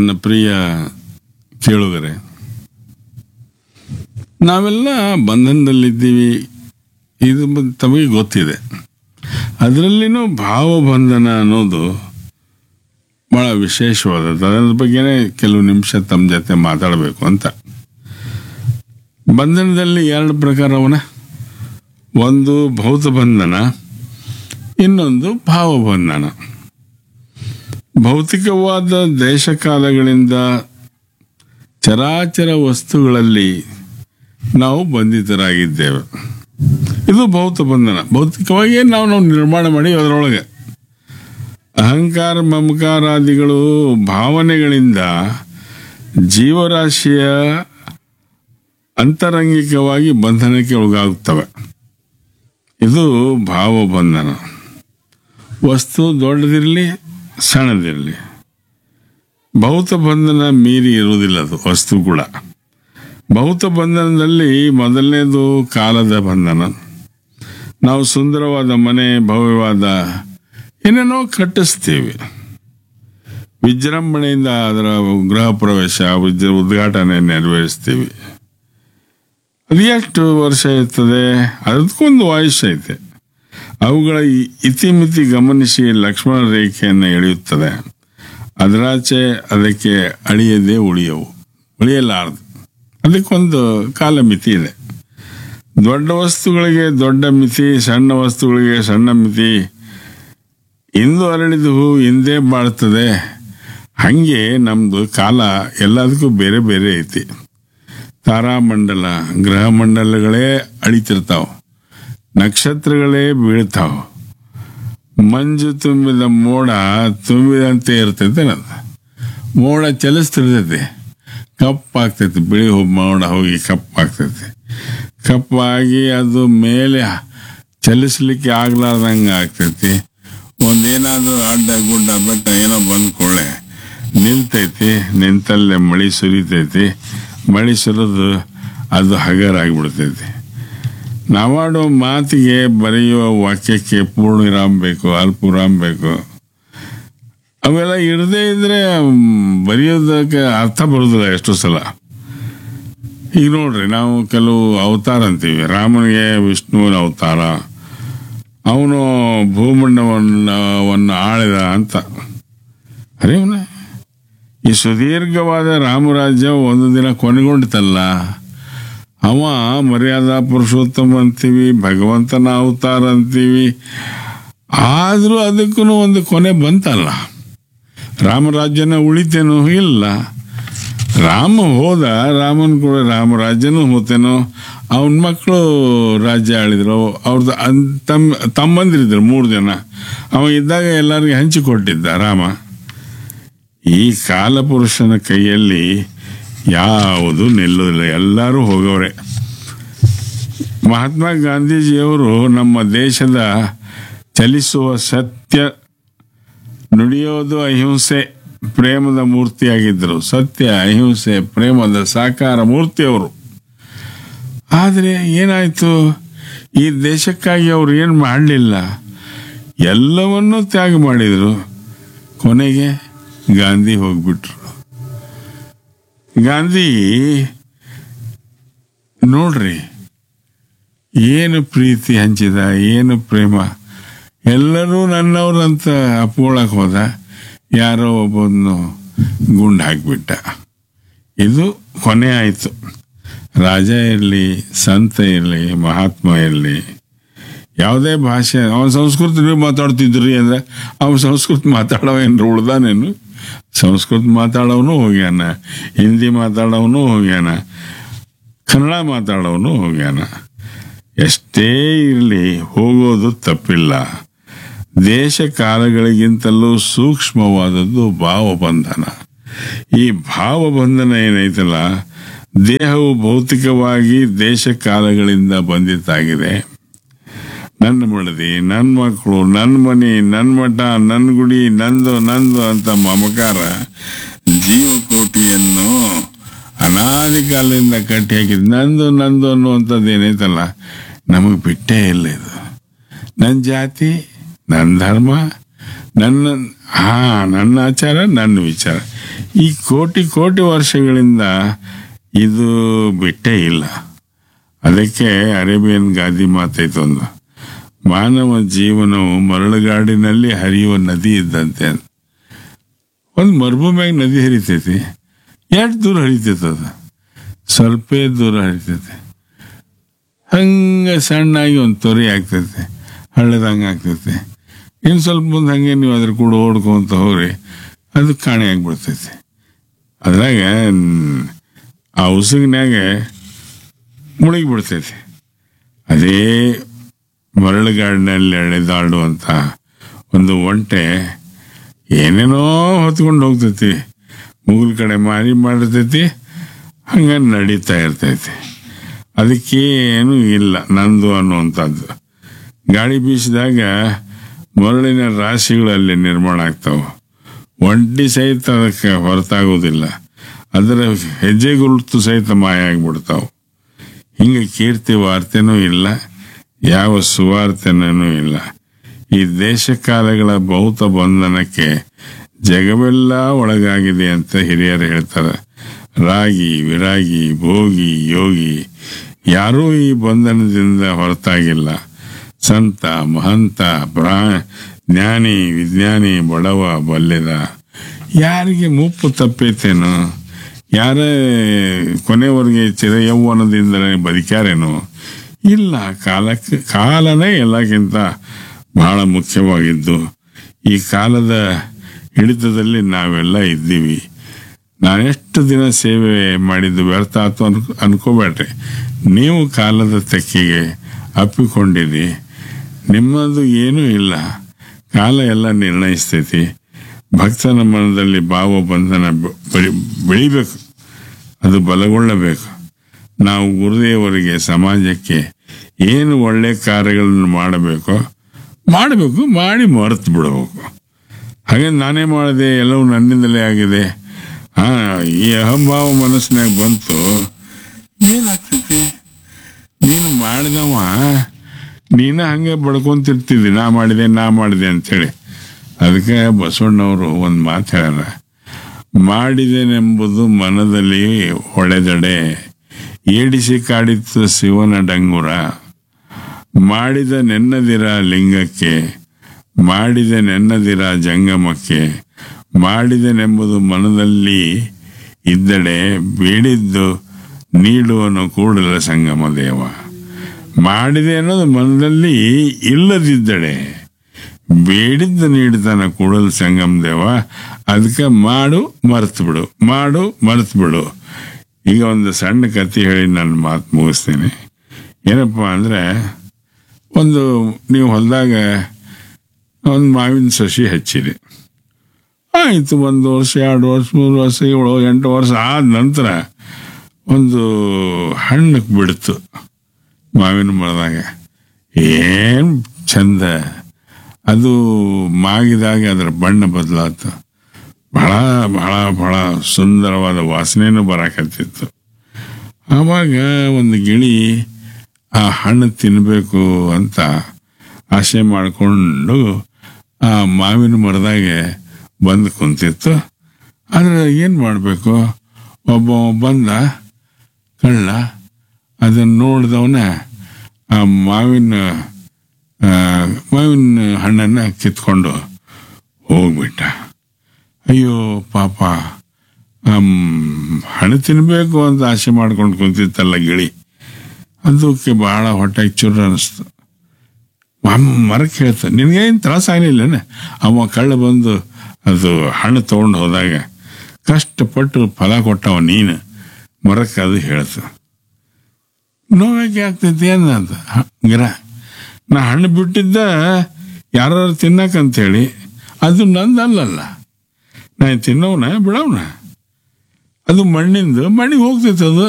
ನನ್ನ ಪ್ರಿಯ ಕೇಳುಗರೆ ನಾವೆಲ್ಲ ಬಂಧನದಲ್ಲಿದ್ದೀವಿ ಇದು ಬ- ತಮಗೆ ಗೊತ್ತಿದೆ ಅದರಲ್ಲಿನೂ ಭಾವಬಂಧನ ಅನ್ನೋದು ಭಾಳ ವಿಶೇಷವಾದದ್ದು ಅದರ ಬಗ್ಗೆನೇ ಕೆಲವು ನಿಮಿಷ ತಮ್ಮ ಜೊತೆ ಮಾತಾಡಬೇಕು ಅಂತ ಬಂಧನದಲ್ಲಿ ಎರಡು ಪ್ರಕಾರವನ ಒಂದು ಭೌತ ಬಂಧನ ಇನ್ನೊಂದು ಭಾವಬಂಧನ ಭೌತಿಕವಾದ ದೇಶಕಾಲಗಳಿಂದ ಚರಾಚರ ವಸ್ತುಗಳಲ್ಲಿ ನಾವು ಬಂಧಿತರಾಗಿದ್ದೇವೆ ಇದು ಭೌತ ಬಂಧನ ಭೌತಿಕವಾಗಿ ನಾವು ನಾವು ನಿರ್ಮಾಣ ಮಾಡಿ ಅದರೊಳಗೆ ಅಹಂಕಾರ ಮಮಕಾರಾದಿಗಳು ಭಾವನೆಗಳಿಂದ ಜೀವರಾಶಿಯ ಅಂತರಂಗಿಕವಾಗಿ ಬಂಧನಕ್ಕೆ ಒಳಗಾಗುತ್ತವೆ ಇದು ಭಾವಬಂಧನ ವಸ್ತು ದೊಡ್ಡದಿರಲಿ ಸಣ್ಣದಿರಲಿ ಭೌತ ಬಂಧನ ಮೀರಿ ಇರುವುದಿಲ್ಲ ಅದು ವಸ್ತು ಕೂಡ ಭೌತ ಬಂಧನದಲ್ಲಿ ಮೊದಲನೇದು ಕಾಲದ ಬಂಧನ ನಾವು ಸುಂದರವಾದ ಮನೆ ಭವ್ಯವಾದ ಏನೇನೋ ಕಟ್ಟಿಸ್ತೀವಿ ವಿಜೃಂಭಣೆಯಿಂದ ಅದರ ಗೃಹ ಪ್ರವೇಶ ವಿಜ್- ಉದ್ಘಾಟನೆ ನೆರವೇರಿಸ್ತೀವಿ ಅದು ಎಷ್ಟು ವರ್ಷ ಇರ್ತದೆ ಅದಕ್ಕೊಂದು ಆಯುಷ್ಯ ಐತೆ ಅವುಗಳ ಇ- ಇತಿಮಿತಿ ಗಮನಿಸಿ ಲಕ್ಷ್ಮಣ ರೇಖೆಯನ್ನು ಎಳೆಯುತ್ತದೆ ಅದರಾಚೆ ಅದಕ್ಕೆ ಅಳಿಯದೆ ಉಳಿಯವು ಉಳಿಯಲಾರದು ಅದಕ್ಕೊಂದು ಕಾಲಮಿತಿ ಇದೆ ದೊಡ್ಡ ವಸ್ತುಗಳಿಗೆ ದೊಡ್ಡ ಮಿತಿ ಸಣ್ಣ ವಸ್ತುಗಳಿಗೆ ಸಣ್ಣ ಮಿತಿ ಇಂದು ಅರಳಿದ ಹೂ ಹಿಂದೆ ಬಾಳ್ತದೆ ಹಂಗೆ ನಮ್ದು ಕಾಲ ಎಲ್ಲದಕ್ಕೂ ಬೇರೆ ಬೇರೆ ಐತಿ ತಾರಾಮಂಡಲ ಗ್ರಹ ಮಂಡಲಗಳೇ ಅಳಿತಿರ್ತಾವ ನಕ್ಷತ್ರಗಳೇ ಬೀಳ್ತಾವ ಮಂಜು ತುಂಬಿದ ಮೋಡ ತುಂಬಿದಂತೆ ಇರ್ತೈತೆ ಅದು ಮೋಡ ಚಲಿಸ್ತಿರ್ತೈತೆ ಕಪ್ಪಾಗ್ತೈತಿ ಬಿಳಿ ಹೋ- ಮೋಡ ಹೋಗಿ ಕಪ್ಪಾಗ್ತೈತಿ ಕಪ್ಪಾಗಿ ಅದು ಮೇಲೆ ಚಲಿಸ್ಲಿಕ್ಕೆ ಆಗ್ಲಾರ್ದಂಗೆ ಆಗ್ತೈತಿ ಒಂದೇನಾದ್ರೂ ಅಡ್ಡ ಗುಡ್ಡ ಬೆಟ್ಟ ಏನೋ ಬಂದ್ಕೊಳ್ಳೆ ನಿಲ್ತೈತಿ ನಿಂತಲ್ಲೇ ಮಳಿ ಸುರಿತೈತಿ ಮಳಿ ಸುರಿದು ಅದು ಹಗರಾಗ್ಬಿಡ್ತೈತಿ ನಾವಾಡೋ ಮಾತಿಗೆ ಬರೆಯುವ ವಾಕ್ಯಕ್ಕೆ ಪೂರ್ಣ ವಿರಾಮ ಬೇಕು ಅಲ್ಪ ವಿರಾಮ ಬೇಕು ಅವೆಲ್ಲ ಇರದೇ ಇದ್ರೆ ಮ್, ಬರೆಯೋದಕ್ಕೆ ಅರ್ಥ ಬರೋದಿಲ್ಲ ಎಷ್ಟೋ ಸಲ ಈಗ ನೋಡ್ರಿ ನಾವು ಕೆಲವು ಅವತಾರ ಅಂತೀವಿ ರಾಮನಿಗೆ ವಿಷ್ಣುವಿನ ಅವತಾರ ಅವನು ಭೂಮಂಡವನ್ನು ಆಳಿದ ಅಂತ ಅರೆ ಅವ್ನ ಈ ಸುದೀರ್ಘವಾದ ರಾಮರಾಜ್ಯ ಒಂದು ದಿನ ಕೊನೆಗೊಂಡಿತಲ್ಲ ಅವ ಮರ್ಯಾದಾ ಪುರುಷೋತ್ತಮ ಅಂತೀವಿ ಭಗವಂತನ ಅವತಾರ ಅಂತೀವಿ ಆದರೂ ಅದಕ್ಕೂ ಒಂದು ಕೊನೆ ಬಂತಲ್ಲ ರಾಮರಾಜ್ಯನ ಉಳಿತೇನೋ ಇಲ್ಲ ರಾಮ ಹೋದ ರಾಮನ್ ಕೂಡ ರಾಮರಾಜ್ಯನೂ ಹೋತೇನೋ ಅವನ ಮಕ್ಕಳು ರಾಜ್ಯ ಆಳಿದ್ರು ಅವ್ರದ್ದು ಅನ್- ತಮ್ಮ ತಮ್ಮಂದಿರಿದ್ರು ಮೂರು ಜನ ಅವ ಇದ್ದಾಗ ಎಲ್ಲರಿಗೂ ಹಂಚಿಕೊಟ್ಟಿದ್ದ ರಾಮ ಈ ಕಾಲಪುರುಷನ ಕೈಯಲ್ಲಿ ಯಾವುದು ನಿಲ್ಲುವುದಿಲ್ಲ ಎಲ್ಲರೂ ಹೋಗವ್ರೆ ಮಹಾತ್ಮ ಗಾಂಧೀಜಿಯವರು ನಮ್ಮ ದೇಶದ ಚಲಿಸುವ ಸತ್ಯ ನುಡಿಯೋದು ಅಹಿಂಸೆ ಪ್ರೇಮದ ಮೂರ್ತಿಯಾಗಿದ್ದರು ಸತ್ಯ ಅಹಿಂಸೆ ಪ್ರೇಮದ ಸಾಕಾರ ಮೂರ್ತಿಯವರು ಆದರೆ ಏನಾಯ್ತು ಈ ದೇಶಕ್ಕಾಗಿ ಅವ್ರು ಏನು ಮಾಡಲಿಲ್ಲ ಎಲ್ಲವನ್ನೂ ತ್ಯಾಗ ಮಾಡಿದರು ಕೊನೆಗೆ ಗಾಂಧಿ ಹೋಗ್ಬಿಟ್ರು ಗಾಂಧಿ ನೋಡ್ರಿ ಏನು ಪ್ರೀತಿ ಹಂಚಿದ ಏನು ಪ್ರೇಮ ಎಲ್ಲರೂ ನನ್ನವ್ರು ಅಂತ ಅಪ್ಕೊಳಕ್ ಹೋದ ಯಾರೋ ಒಬ್ಬನು ಗುಂಡು ಹಾಕಿಬಿಟ್ಟ ಇದು ಕೊನೆ ಆಯಿತು ರಾಜ ಇರಲಿ ಸಂತ ಇರಲಿ ಮಹಾತ್ಮ ಇರಲಿ ಯಾವುದೇ ಭಾಷೆ ಅವನ ಸಂಸ್ಕೃತ ನೀವು ಮಾತಾಡ್ತಿದ್ರಿ ಅಂದ್ರೆ ಅವನ ಸಂಸ್ಕೃತ ಮಾತಾಡೋ ಏನ್ರ ಉಳ್ದಾನೇನು ಸಂಸ್ಕೃತ ಮಾತಾಡೋನು ಹೋಗ್ಯಾನ ಹಿಂದಿ ಮಾತಾಡೋನು ಹೋಗ್ಯಾನ ಕನ್ನಡ ಮಾತಾಡೋನು ಹೋಗ್ಯಾನ ಎಷ್ಟೇ ಇರಲಿ ಹೋಗೋದು ತಪ್ಪಿಲ್ಲ ದೇಶ ಕಾಲಗಳಿಗಿಂತಲೂ ಸೂಕ್ಷ್ಮವಾದದ್ದು ಭಾವಬಂಧನ ಈ ಭಾವಬಂಧನ ಏನೈತಲ್ಲ ದೇಹವು ಭೌತಿಕವಾಗಿ ದೇಶ ಕಾಲಗಳಿಂದ ಬಂದಿತಾಗಿದೆ ನನ್ನ ಮಡದಿ ನನ್ನ ಮಕ್ಕಳು ನನ್ನ ಮನೆ ನನ್ನ ಮಠ ನನ್ನ ಗುಡಿ ನಂದು ನಂದು ಅಂತ ಮಮಕಾರ ಜೀವಕೋಟಿಯನ್ನು ಅನಾದಿ ಕಾಲದಿಂದ ಕಟ್ಟಿ ಹಾಕಿದ್ ನಂದು ನಂದು ಅನ್ನುವಂಥದ್ದು ಏನೈತಲ್ಲ ನಮಗೆ ಬಿಟ್ಟೇ ಇಲ್ಲ ಇದು ನನ್ನ ಜಾತಿ ನನ್ನ ಧರ್ಮ ನನ್ನ ಹಾ ನನ್ನ ಆಚಾರ ನನ್ನ ವಿಚಾರ ಈ ಕೋಟಿ ಕೋಟಿ ವರ್ಷಗಳಿಂದ ಇದು ಬಿಟ್ಟೇ ಇಲ್ಲ ಅದಕ್ಕೆ ಅರೇಬಿಯನ್ ಗಾದಿ ಮಾತೈತೆ ಒಂದು ಮಾನವ ಜೀವನವು ಮರಳುಗಾಡಿನಲ್ಲಿ ಹರಿಯುವ ನದಿ ಇದ್ದಂತೆ ಒಂದು ಮರುಭೂಮಿಯಾಗ ನದಿ ಹರಿತೈತಿ ಎಷ್ಟು ದೂರ ಹರಿತೈತೆ ಅದು ಸ್ವಲ್ಪ ದೂರ ಹರಿತೈತೆ ಹಂಗೆ ಸಣ್ಣಾಗಿ ಒಂದು ತೊರೆ ಆಗ್ತೈತೆ ಹಳ್ಳದಂಗೆ ಆಗ್ತೈತೆ ಇನ್ನು ಸ್ವಲ್ಪ ಮುಂದೆ ಹಂಗೆ ನೀವು ಅದ್ರ ಕೂಡ ಓಡ್ಕೊಂತ ಹೋಗ್ರಿ ಅದು ಕಾಣೆ ಆಗಿಬಿಡ್ತೈತಿ ಅದ್ರಾಗ ನ್- ಆ ಉಸುಗಿನಾಗ ಮುಳುಗಿ ಬಿಡ್ತೈತಿ ಅದೇ ಮರಳುಗಾಡಿನಲ್ಲಿ ಎಳೆದಾಡುವಂಥ ಒಂದು ಒಂಟೆ ಏನೇನೋ ಹೊತ್ಕೊಂಡು ಹೋಗ್ತೈತಿ ಮುಗುಲ್ ಕಡೆ ಮಾರಿ ಮಾಡಿರ್ತೈತಿ ಹಂಗೆ ನಡೀತಾ ಇರ್ತೈತಿ ಅದಕ್ಕೇನು ಇಲ್ಲ ನಂದು ಅನ್ನುವಂಥದ್ದು ಗಾಳಿ ಬೀಸಿದಾಗ ಮರಳಿನ ರಾಶಿಗಳಲ್ಲಿ ನಿರ್ಮಾಣ ಆಗ್ತಾವೆ ಒಂಟಿ ಸಹಿತ ಅದಕ್ಕೆ ಹೊರತಾಗೋದಿಲ್ಲ ಅದರ ಹೆಜ್ಜೆ ಗುರುತು ಸಹಿತ ಮಾಯ ಆಗಿಬಿಡ್ತಾವೆ ಹಿಂಗೆ ಕೀರ್ತಿ ವಾರ್ತೆನೂ ಇಲ್ಲ ಯಾವ ಸುವಾರ್ತೆನೂ ಇಲ್ಲ ಈ ದೇಶ ಕಾಲಗಳ ಭೌತ ಬಂಧನಕ್ಕೆ ಜಗವೆಲ್ಲ ಒಳಗಾಗಿದೆ ಅಂತ ಹಿರಿಯರು ಹೇಳ್ತಾರೆ ರಾಗಿ ವಿರಾಗಿ ಭೋಗಿ ಯೋಗಿ ಯಾರೂ ಈ ಬಂಧನದಿಂದ ಹೊರತಾಗಿಲ್ಲ ಸಂತ ಮಹಂತ ಬ್ರಾ ಜ್ಞಾನಿ ವಿಜ್ಞಾನಿ ಬಡವ ಬಲ್ಲೆದ ಯಾರಿಗೆ ಮುಪ್ಪು ತಪ್ಪೈತೇನೋ ಯಾರೇ ಕೊನೆವರೆಗೆ ಚಿರ ಯೌವನದಿಂದ ಬದುಕ್ಯಾರೇನೋ ಇಲ್ಲ ಕಾಲಕ್ಕೆ ಕಾಲನೇ ಎಲ್ಲಕ್ಕಿಂತ ಬಹಳ ಮುಖ್ಯವಾಗಿದ್ದು ಈ ಕಾಲದ ಹಿಡಿತದಲ್ಲಿ ನಾವೆಲ್ಲ ಇದ್ದೀವಿ ನಾನೆಷ್ಟು ದಿನ ಸೇವೆ ಮಾಡಿದ್ದು ವ್ಯರ್ಥ ಆಯ್ತು ಅನ್ಕೊ ಅನ್ಕೋಬೇಡ್ರಿ ನೀವು ಕಾಲದ ತೆಕ್ಕಿಗೆ ಅಪ್ಪಿಕೊಂಡಿರಿ ನಿಮ್ಮದು ಏನೂ ಇಲ್ಲ ಕಾಲ ಎಲ್ಲ ನಿರ್ಣಯಿಸ್ತೈತಿ ಭಕ್ತನ ಮನದಲ್ಲಿ ಭಾವ ಬಂಧನ ಬೆ- ಬೆಳಿ- ಬೆಳಿಬೇಕು ಅದು ಬಲಗೊಳ್ಳಬೇಕು ನಾವು ಗುರುದೇವರಿಗೆ ಸಮಾಜಕ್ಕೆ ಏನು ಒಳ್ಳೆ ಕಾರ್ಯಗಳನ್ನು ಮಾಡಬೇಕೋ ಮಾಡಬೇಕು ಮಾಡಿ ಮರೆತು ಬಿಡಬೇಕು ಹಾಗೆ ನಾನೇ ಮಾಡಿದೆ ಎಲ್ಲವೂ ನನ್ನಿಂದಲೇ ಆಗಿದೆ ಹಾ ಈ ಅಹಂಭಾವ ಮನಸ್ಸಿನಾಗ ಬಂತು ಏನಾಗ್ತೈತಿ ನೀನು ಮಾಡಿದವ ನೀನ ಹಂಗೆ ಬಡ್ಕೊಂತಿರ್ತಿದ್ದಿ ನಾ ಮಾಡಿದೆ ನಾ ಮಾಡಿದೆ ಅಂತೇಳಿ ಅದಕ್ಕೆ ಬಸವಣ್ಣವರು ಒಂದು ಮಾತು ಹೇಳ್ಯಾರ ಮಾಡಿದೆನೆಂಬುದು ಮನದಲ್ಲಿ ಹೊಳೆದಡೆ ಏಡಿಸಿ ಕಾಡಿತ್ತು ಶಿವನ ಡಂಗುರ ಮಾಡಿದ ನೆನ್ನದಿರ ಲಿಂಗಕ್ಕೆ ಮಾಡಿದ ನೆನ್ನದಿರ ಜಂಗಮಕ್ಕೆ ಮಾಡಿದನೆಂಬುದು ಮನದಲ್ಲಿ ಇದ್ದಡೆ ಬೇಡಿದ್ದು ನೀಡುವನು ಕೂಡಲ ಸಂಗಮ ದೇವ ಮಾಡಿದೆ ಅನ್ನೋದು ಮನದಲ್ಲಿ ಇಲ್ಲದಿದ್ದಡೆ ಬೇಡಿದ್ದ ನೀಡ್ತಾನ ಕೂಡಲ ಸಂಗಮ ದೇವ ಅದಕ್ಕೆ ಮಾಡು ಮರೆತು ಬಿಡು ಮಾಡು ಮರೆತು ಬಿಡು ಈಗ ಒಂದು ಸಣ್ಣ ಕತೆ ಹೇಳಿ ನನ್ನ ಮಾತು ಮುಗಿಸ್ತೀನಿ ಏನಪ್ಪ ಅಂದರೆ ಒಂದು ನೀವು ಹೊಲದಾಗ ಒಂದು ಮಾವಿನ ಸಸಿ ಹಚ್ಚಿರಿ ಆಯಿತು ಒಂದು ವರ್ಷ ಎರಡು ವರ್ಷ ಮೂರು ವರ್ಷ ಏಳು ಎಂಟು ವರ್ಷ ಆದ ನಂತರ ಒಂದು ಹಣ್ಣು ಬಿಡ್ತು ಮಾವಿನ ಮರದಾಗ ಏನು ಚಂದ ಅದು ಮಾಗಿದಾಗ ಅದರ ಬಣ್ಣ ಬದಲಾತು ಬಹಳ ಬಹಳ ಬಹಳ ಸುಂದರವಾದ ವಾಸನೆನೂ ಬರಾಕತ್ತಿತ್ತು ಆವಾಗ ಒಂದು ಗಿಳಿ ಆ ಹಣ್ಣು ತಿನ್ನಬೇಕು ಅಂತ ಆಸೆ ಮಾಡಿಕೊಂಡು ಆ ಮಾವಿನ ಮರದಾಗೆ ಬಂದು ಕುಂತಿತ್ತು ಆದರೆ ಏನು ಮಾಡಬೇಕು ಒಬ್ಬ ಬಂದ ಕಳ್ಳ ಅದನ್ನು ನೋಡಿದವನ ಆ ಮಾವಿನ ಆ, ಮಾವಿನ ಹಣ್ಣನ್ನು ಕಿತ್ಕೊಂಡು ಹೋಗ್ಬಿಟ್ಟ ಅಯ್ಯೋ ಪಾಪ ಆಮ್, ಹಣ್ಣು ತಿನ್ನಬೇಕು ಅಂತ ಆಸೆ ಮಾಡ್ಕೊಂಡು ಕುಂತಿತ್ತಲ್ಲ ಗಿಳಿ ಅದಕ್ಕೆ ಬಹಳ ಹೊಟ್ಟೆ ಚುರ್ ಅನ್ನಿಸ್ತು ಮರಕ್ಕೆ ಹೇಳ್ತ ನಿನಗೇನು ತ್ರಾಸ ಆಗಲಿಲ್ಲನೆ ಅವ ಕಳ್ಳ ಬಂದು ಅದು ಹಣ್ಣು ತೊಗೊಂಡು ಹೋದಾಗ ಕಷ್ಟಪಟ್ಟು ಫಲ ಕೊಟ್ಟವ ನೀನು ಮರಕ್ಕೆ ಅದು ಹೇಳ್ತು ನೋವಾಗೆ ಆಗ್ತೈತಿ ಅನ್ನಂತ ಗಿರ ನಾ ಹಣ್ಣು ಬಿಟ್ಟಿದ್ದ ಯಾರು ತಿನ್ನಕಂತೇಳಿ ಅದು ನಂದಲ್ಲಲ್ಲ ನಾ ತಿನ್ನೋನ ಬಿಡೋನ ಅದು ಮಣ್ಣಿಂದು ಮಣ್ಣಿಗೆ ಹೋಗ್ತೈತೆ ಅದು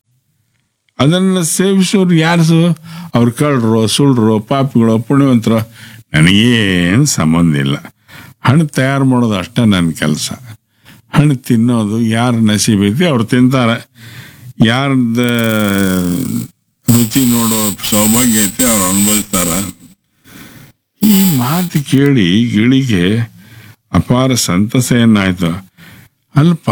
ಅದನ್ನು ಸೇವಿಸೋರು ಯಾರು ಅವ್ರು ಕಳ್ಳರು ಸುಳ್ರು ಪಾಪಿಗಳು ಪುಣ್ಯವಂತರು ನನಗೇನು ಸಂಬಂಧ ಇಲ್ಲ ಹಣ್ಣು ತಯಾರು ಮಾಡೋದು ಅಷ್ಟೇ ನನ್ನ ಕೆಲಸ ಹಣ್ಣು ತಿನ್ನೋದು ಯಾರ ನಸೀಬೈತಿ ಅವ್ರು ತಿಂತಾರೆ ಯಾರ್ದ ರುಚಿ ನೋಡೋ ಸೌಭಾಗ್ಯ ಐತಿ ಅವ್ರು ಅನುಭವಿಸ್ತಾರ ಈ ಮಾತು ಕೇಳಿ ಗಿಳಿಗೆ ಅಪಾರ ಸಂತಸ ಏನಾಯ್ತು ಅಲ್ಪ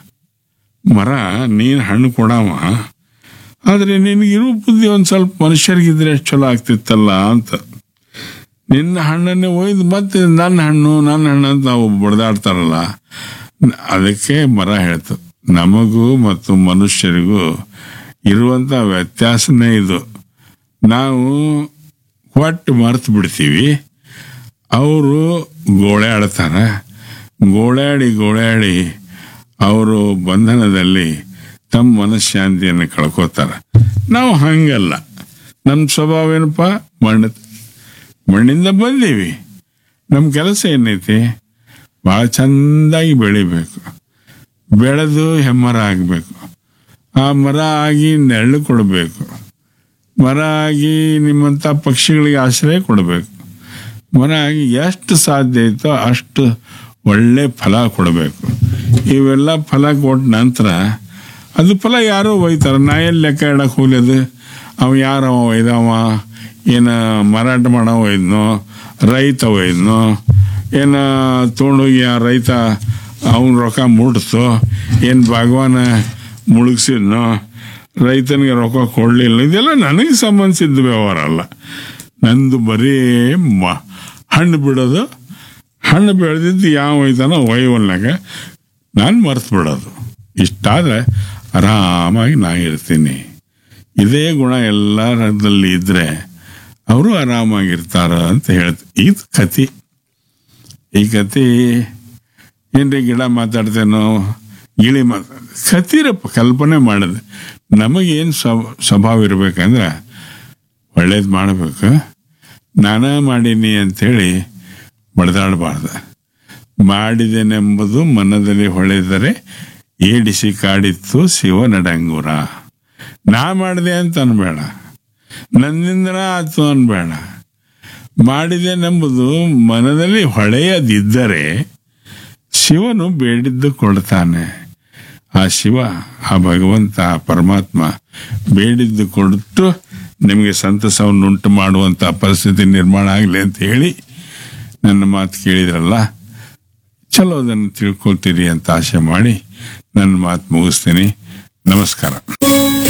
ಮರ ನೀನು ಹಣ್ಣು ಕೊಡವ ಆದರೆ ನಿನಗಿರೋ ಬುದ್ಧಿ ಒಂದು ಸ್ವಲ್ಪ ಮನುಷ್ಯರಿಗಿದ್ರೆ ಎಷ್ಟು ಚಲೋ ಆಗ್ತಿತ್ತಲ್ಲ ಅಂತ ನಿನ್ನ ಹಣ್ಣನ್ನೇ ಒಯ್ದು ಮತ್ತೆ ನನ್ನ ಹಣ್ಣು ನನ್ನ ಹಣ್ಣು ಅಂತ ನಾವು ಬಡ್ದಾಡ್ತಾರಲ್ಲ ಅದಕ್ಕೆ ಮರ ಹೇಳ್ತು ನಮಗೂ ಮತ್ತು ಮನುಷ್ಯರಿಗೂ ಇರುವಂಥ ವ್ಯತ್ಯಾಸನೇ ಇದು ನಾವು ಕೊಟ್ಟು ಮರ್ತು ಬಿಡ್ತೀವಿ ಅವರು ಗೋಳಾಡ್ತಾರೆ ಗೋಳಾಡಿ ಗೋಳಾಡಿ ಅವರು ಬಂಧನದಲ್ಲಿ ತಮ್ಮ ಮನಃಶಾಂತಿಯನ್ನು ಕಳ್ಕೋತಾರೆ ನಾವು ಹಂಗಲ್ಲ ನಮ್ಮ ಸ್ವಭಾವ ಏನಪ್ಪ ಮಣ್ಣು ಮಣ್ಣಿಂದ ಬಂದೀವಿ ನಮ್ಮ ಕೆಲಸ ಏನೈತಿ ಭಾಳ ಚೆಂದಾಗಿ ಬೆಳಿಬೇಕು ಬೆಳೆದು ಹೆಮ್ಮರ ಆಗಬೇಕು ಆ ಮರ ಆಗಿ ನೆರಳು ಕೊಡಬೇಕು ಮರ ಆಗಿ ನಿಮ್ಮಂಥ ಪಕ್ಷಿಗಳಿಗೆ ಆಶ್ರಯ ಕೊಡಬೇಕು ಮರ ಆಗಿ ಎಷ್ಟು ಸಾಧ್ಯ ಐತೋ ಅಷ್ಟು ಒಳ್ಳೆ ಫಲ ಕೊಡಬೇಕು ಇವೆಲ್ಲ ಫಲ ಕೊಟ್ಟ ನಂತರ ಅದು ಫಲ ಯಾರೋ ಒಯ್ತಾರೆ ನಾ ಎಲ್ಲಿ ಲೆಕ್ಕ ಇಡಕ್ಕೆ ಹೋಗ್ಲಿ ಅದು ಅವ ಯಾರವ ಒಯ್ದವ ಏನು ಮಾರಾಟ ಮಾಡವ ಒಯ್ದನೋ ರೈತ ಒಯ್ದನೋ ಏನು ತೊಗೊಂಡೋಗಿ ಆ ರೈತ ಅವನ ರೊಕ್ಕ ಮುಟ್ಸೋ ಏನು ಭಗವಾನ ಮುಳುಗಿಸಿದ್ನೋ ರೈತನಿಗೆ ರೊಕ್ಕ ಕೊಡಲಿಲ್ಲ ಇದೆಲ್ಲ ನನಗೆ ಸಂಬಂಧಿಸಿದ ವ್ಯವಹಾರ ಅಲ್ಲ ನಂದು ಬರೀ ಮ ಹಣ್ಣು ಬಿಡೋದು ಹಣ್ಣು ಬೆಳೆದಿದ್ದು ಯಾವ ಒಯ್ತಾನೋ ಒಯ್ಯವಲ್ನಾಗ ನಾನು ಮರ್ತು ಬಿಡೋದು ಇಷ್ಟಾದರೆ ಆರಾಮಾಗಿ ನಾ ಇರ್ತೀನಿ ಇದೇ ಗುಣ ಎಲ್ಲರಲ್ಲಿ ಇದ್ದರೆ ಅವರು ಆರಾಮಾಗಿರ್ತಾರ ಅಂತ ಹೇಳ್ತ ಇದು ಕತಿ ಈ ಕತಿ ಏನ್ರಿ ಗಿಡ ಮಾತಾಡ್ತೇನೋ ಗಿಳಿ ಮಾತಾ ಕತಿರಪ್ಪ ಕಲ್ಪನೆ ಮಾಡಿದೆ ನಮಗೇನು ಸ್ವಭಾವ ಇರ್ಬೇಕಂದ್ರೆ ಒಳ್ಳೇದು ಮಾಡಬೇಕು ನಾನೇ ಮಾಡೀನಿ ಅಂಥೇಳಿ ಬಡ್ದಾಡಬಾರ್ದು ಮಾಡಿದೆನೆಂಬುದು ಮನದಲ್ಲಿ ಹೊಳೆದರೆ ಏಡಿಸಿ ಕಾಡಿತ್ತು ಶಿವ ನಡಂಗುರ ನಾ ಮಾಡಿದೆ ಅಂತ ಅನ್ಬೇಡ ನನ್ನಿಂದ ಆಯ್ತು ಅನ್ಬೇಡ ಮಾಡಿದೆನೆಂಬುದು ಮನದಲ್ಲಿ ಹೊಳೆಯದಿದ್ದರೆ ಶಿವನು ಬೇಡಿದ್ದು ಕೊಡ್ತಾನೆ ಆ ಶಿವ ಆ ಭಗವಂತ ಆ ಪರಮಾತ್ಮ ಬೇಡಿದ್ದು ಕೊಟ್ಟು ನಿಮಗೆ ಸಂತಸವನ್ನುಂಟು ಮಾಡುವಂಥ ಪರಿಸ್ಥಿತಿ ನಿರ್ಮಾಣ ಆಗಲಿ ಅಂತ ಹೇಳಿ ನನ್ನ ಮಾತು ಕೇಳಿದ್ರಲ್ಲ ಚಲೋ ಅದನ್ನು ತಿಳ್ಕೊಳ್ತೀರಿ ಅಂತ ಆಸೆ ಮಾಡಿ ನನ್ನ ಮಾತು ಮುಗಿಸ್ತೀನಿ ನಮಸ್ಕಾರ